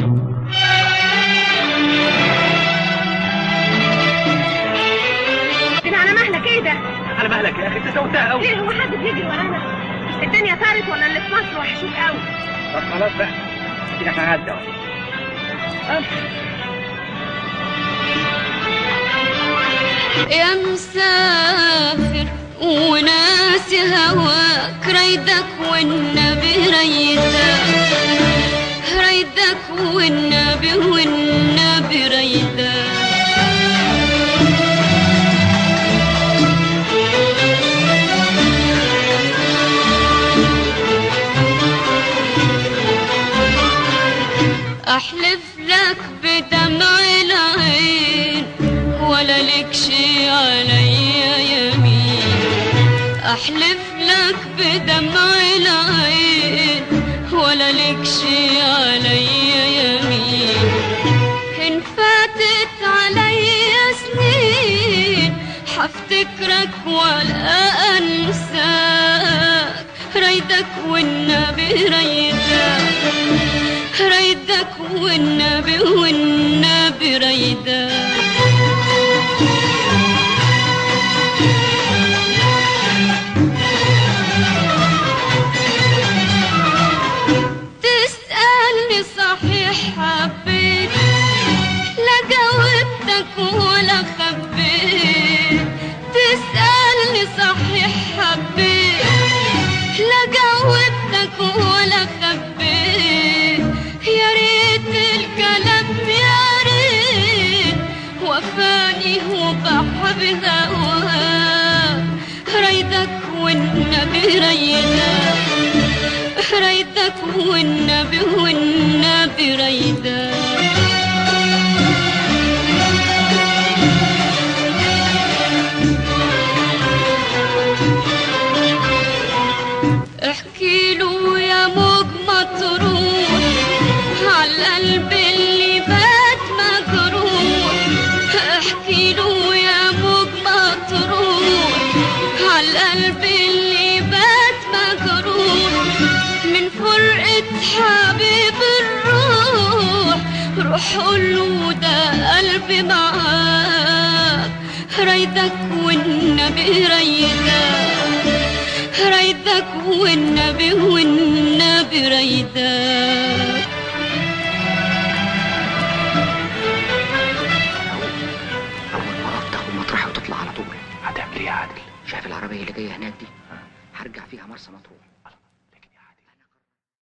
كده على مهلك ايه ده؟ على مهلك يا اخي انت سوتها قوي ليه هو حد بيجري ورانا؟ الدنيا طارت ولا اللي في مصر وحشوك قوي؟ طب خلاص بقى كده هعدي اهو يا مسافر وناسي هواك ريدك والنبي ريدك ريدك والنبي والنبي ريدك احلف لك بدمع العين ولا لك شي عليا يمين احلف لك بدمع العين ولا لك شي عليا يمين ان فاتت عليا سنين حفتكرك ولا انساك ريدك والنبي ريدك ريدك والنبي والنبي ريدك تسألني صحيح حبيت لا جاوبتك ولا خبيت تسألني صحيح حبيت لا جاوبتك ولا خبيت يا ريت الكلام يا ريت وفاني وبحب هواك ريدك والنبي ريدك ريدك والنبي والنبي ريدك احكي له يا موج مطروح على القلب اللي بات مجروح احكي له يا موج مطروح على القلب اللي بات مجروح من فرقة حبيب الروح روح قوله ده قلبي معاك ريدك والنبي ريدك ريدك والنبي والنبي ريدك اول ما افتح المطرح وتطلع على طول هتعمل ايه يا عادل شايف العربيه اللي جايه هناك دي هرجع فيها مرسى مطروح